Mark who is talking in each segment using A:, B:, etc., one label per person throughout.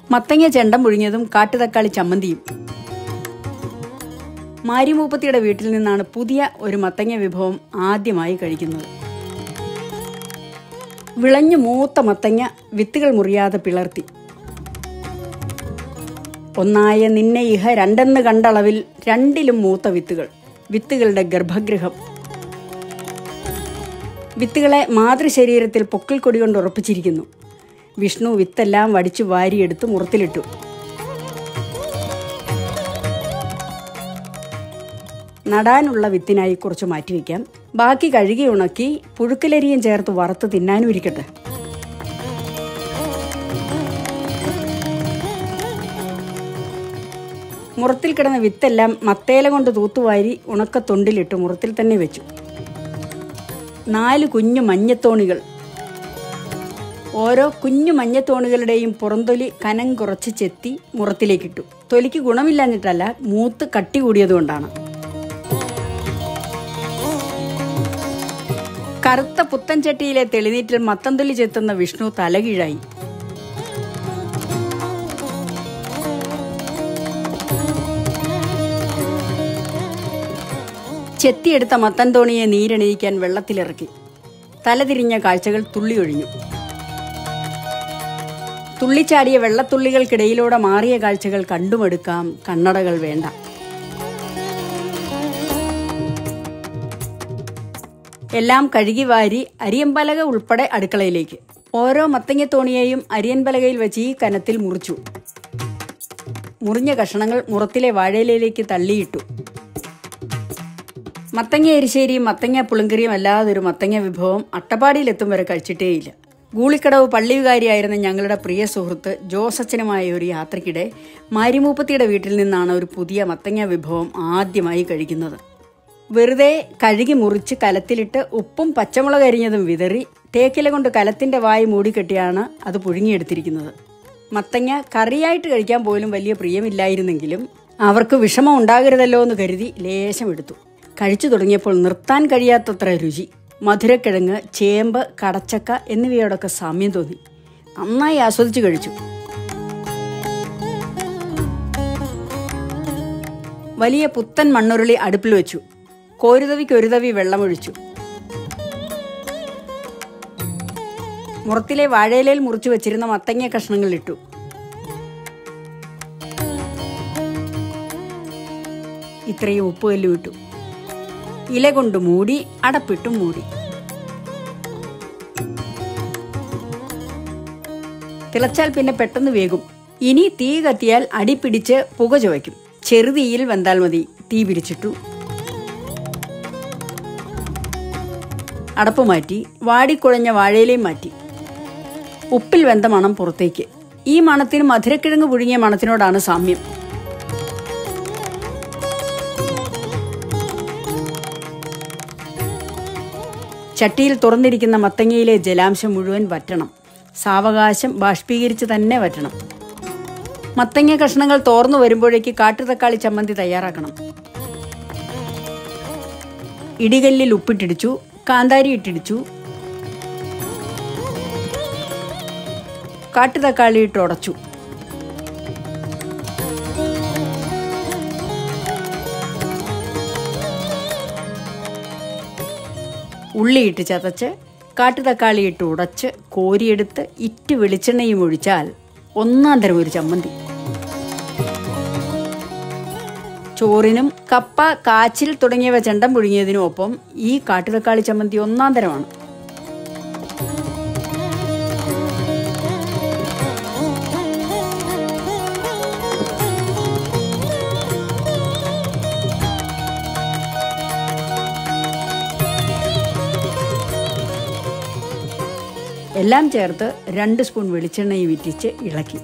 A: മത്തങ്ങ ചെണ്ടം പുഴുങ്ങിയതും കാട്ടുതക്കാളി ചമ്മന്തിയും മാരിമൂപ്പത്തിയുടെ വീട്ടിൽ നിന്നാണ് പുതിയ ഒരു മത്തങ്ങ വിഭവം ആദ്യമായി കഴിക്കുന്നത് വിളഞ്ഞു മൂത്ത മത്തങ്ങ വിത്തുകൾ മുറിയാതെ പിളർത്തി ഒന്നായ നിന്നെ ഇഹ രണ്ടെന്ന് കണ്ടളവിൽ രണ്ടിലും മൂത്ത വിത്തുകൾ വിത്തുകളുടെ ഗർഭഗൃഹം വിത്തുകളെ മാതൃശരീരത്തിൽ പൊക്കിൾ കൊടി കൊണ്ട് ഉറപ്പിച്ചിരിക്കുന്നു വിഷ്ണു വിത്തെല്ലാം വടിച്ചു വാരിയെടുത്ത് മുറത്തിലിട്ടു നടാനുള്ള വിത്തിനായി കുറച്ച് മാറ്റിവെക്കാം ബാക്കി കഴുകി ഉണക്കി പുഴുക്കലരിയും ചേർത്ത് വറുത്ത് തിന്നാനും ഇരിക്കട്ടെ മുറത്തിൽ കിടന്ന വിത്തെല്ലാം മത്തേല കൊണ്ട് തൂത്തുവാരി ഉണക്കത്തൊണ്ടിലിട്ട് മുറത്തിൽ തന്നെ വെച്ചു നാല് കുഞ്ഞു മഞ്ഞത്തോണികൾ ഓരോ കുഞ്ഞു മഞ്ഞത്തോണികളുടെയും പുറംതൊലി കനം കുറച്ച് ചെത്തി മുറത്തിലേക്കിട്ടു തൊലിക്ക് ഗുണമില്ലാഞ്ഞിട്ടല്ല മൂത്ത് കട്ടി കൂടിയതുകൊണ്ടാണ് കറുത്ത പുത്തൻ ചട്ടിയിലെ തെളിനീറ്റിൽ മത്തന്തൊലി ചെത്തുന്ന വിഷ്ണു തലകീഴായി ചെത്തിയെടുത്ത മത്തൻ തോണിയെ നീരണിയിക്കാൻ വെള്ളത്തിലിറക്കി തലതിരിഞ്ഞ കാഴ്ചകൾ തുള്ളിയൊഴിഞ്ഞു തുള്ളിച്ചാടിയ വെള്ളത്തുള്ളികൾക്കിടയിലൂടെ മാറിയ കാഴ്ചകൾ കണ്ടുമെടുക്കാം കണ്ണടകൾ വേണ്ട എല്ലാം കഴുകി വാരി അരിയമ്പലക ഉൾപ്പെടെ അടുക്കളയിലേക്ക് ഓരോ മത്തങ്ങത്തോണിയെയും അരിയൻപലകയിൽ വെച്ച് ഈ കനത്തിൽ മുറിച്ചു മുറിഞ്ഞ കഷണങ്ങൾ മുറത്തിലെ വാഴയിലേക്ക് തള്ളിയിട്ടു മത്തങ്ങ എരിശ്ശേരിയും മത്തങ്ങ പുളുങ്കറിയും അല്ലാതൊരു മത്തങ്ങ വിഭവം അട്ടപ്പാടിയിലെത്തും വരെ കഴിച്ചിട്ടേയില്ല ഗൂളിക്കടവ് പള്ളിവികാരിയായിരുന്ന ഞങ്ങളുടെ പ്രിയ സുഹൃത്ത് ജോസച്ചനുമായ ഒരു യാത്രയ്ക്കിടെ മാരിമൂപ്പത്തിയുടെ വീട്ടിൽ നിന്നാണ് ഒരു പുതിയ മത്തങ്ങ വിഭവം ആദ്യമായി കഴിക്കുന്നത് വെറുതെ കഴുകി മുറിച്ച് കലത്തിലിട്ട് ഉപ്പും പച്ചമുളക് അരിഞ്ഞതും വിതറി തേക്കില കൊണ്ട് കലത്തിന്റെ വായി മൂടിക്കെട്ടിയാണ് അത് പുഴുങ്ങിയെടുത്തിരിക്കുന്നത് മത്തങ്ങ കറിയായിട്ട് കഴിക്കാൻ പോലും വലിയ പ്രിയമില്ലായിരുന്നെങ്കിലും അവർക്ക് വിഷമം ഉണ്ടാകരുതല്ലോ എന്ന് കരുതി ലേശം എടുത്തു കഴിച്ചു തുടങ്ങിയപ്പോൾ നിർത്താൻ കഴിയാത്തത്ര രുചി മധുരക്കിഴങ്ങ് ചേമ്പ് കടച്ചക്ക എന്നിവയോടൊക്കെ സാമ്യം തോന്നി നന്നായി ആസ്വദിച്ചു കഴിച്ചു വലിയ പുത്തൻ മണ്ണുരുളി അടുപ്പിൽ വെച്ചു കോരുതവിക്ക് ഒരു തവി വെള്ളമൊഴിച്ചു മുറത്തിലെ വാഴയിലയിൽ മുറിച്ചു വെച്ചിരുന്ന മത്തങ്ങ കഷ്ണങ്ങൾ ഇട്ടു ഇത്രയും ഉപ്പുകല്ലും ഇട്ടു ഇല കൊണ്ട് മൂടി അടപ്പിട്ടും മൂടി തിളച്ചാൽ പിന്നെ പെട്ടെന്ന് വേകും ഇനി തീ കത്തിയാൽ അടി പിടിച്ച് പുക ചുവയ്ക്കും ചെറുതീയിൽ വെന്താൽ മതി തീ പിരിച്ചിട്ടു അടപ്പ് മാറ്റി വാടിക്കുഴഞ്ഞ വാഴയിലയും മാറ്റി ഉപ്പിൽ വെന്ത മണം പുറത്തേക്ക് ഈ മണത്തിന് മധുരക്കിഴങ്ങ് പുഴുങ്ങിയ മണത്തിനോടാണ് സാമ്യം ചട്ടിയിൽ തുറന്നിരിക്കുന്ന മത്തങ്ങയിലെ ജലാംശം മുഴുവൻ വറ്റണം സാവകാശം ബാഷ്പീകരിച്ച് തന്നെ വറ്റണം മത്തങ്ങ കഷ്ണങ്ങൾ തോർന്നു വരുമ്പോഴേക്ക് കാട്ടുതക്കാളി ചമ്മന്തി തയ്യാറാക്കണം ഇടികല്ലിൽ ഉപ്പിട്ടിടിച്ചു കാന്താരി ഇട്ടിടിച്ചു കാട്ടുതക്കാളി ഇട്ട് ഉടച്ചു ഉള്ളിയിട്ട് ചതച്ച് കാട്ടുതക്കാളി ഇട്ട് ഉടച്ച് കോരിയെടുത്ത് ഇറ്റ് വെളിച്ചെണ്ണയും ഒഴിച്ചാൽ ഒന്നാം തരം ഒരു ചമ്മന്തി ചോറിനും കപ്പ കാച്ചിൽ തുടങ്ങിയവ ചെണ്ടം പുഴുങ്ങിയതിനും ഒപ്പം ഈ കാട്ടുതക്കാളി ചമ്മന്തി ഒന്നാം തരമാണ് എല്ലാം ചേർത്ത് രണ്ട് സ്പൂൺ വെളിച്ചെണ്ണയും വിറ്റിച്ച് ഇളക്കി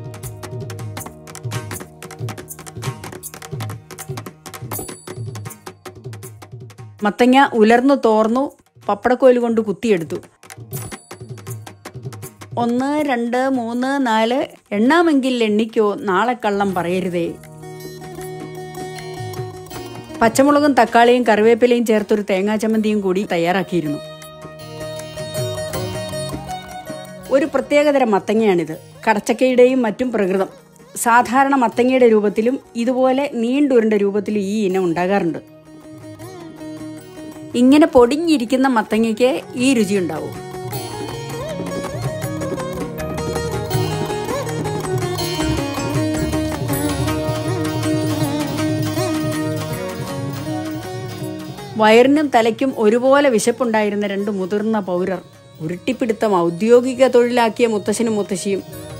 A: മത്തങ്ങ ഉലർന്നു തോർന്നു പപ്പടക്കോൽ കൊണ്ട് കുത്തിയെടുത്തു ഒന്ന് രണ്ട് മൂന്ന് നാല് എണ്ണാമെങ്കിൽ എണ്ണിക്കോ നാളെ കള്ളം പറയരുതേ പച്ചമുളകും തക്കാളിയും കറിവേപ്പിലയും ചേർത്തൊരു തേങ്ങാ ചമ്മന്തിയും കൂടി തയ്യാറാക്കിയിരുന്നു ഒരു പ്രത്യേകതരം മത്തങ്ങയാണിത് കടച്ചക്കയുടെയും മറ്റും പ്രകൃതം സാധാരണ മത്തങ്ങയുടെ രൂപത്തിലും ഇതുപോലെ നീണ്ടുരുണ്ട രൂപത്തിലും ഈ ഇനം ഉണ്ടാകാറുണ്ട് ഇങ്ങനെ പൊടിഞ്ഞിരിക്കുന്ന മത്തങ്ങയ്ക്ക് ഈ രുചി ഉണ്ടാവും വയറിനും തലയ്ക്കും ഒരുപോലെ വിശപ്പുണ്ടായിരുന്ന രണ്ട് മുതിർന്ന പൗരർ ഉരുട്ടിപ്പിടുത്തം ഔദ്യോഗിക തൊഴിലാക്കിയ മുത്തശ്ശനും മുത്തശ്ശിയും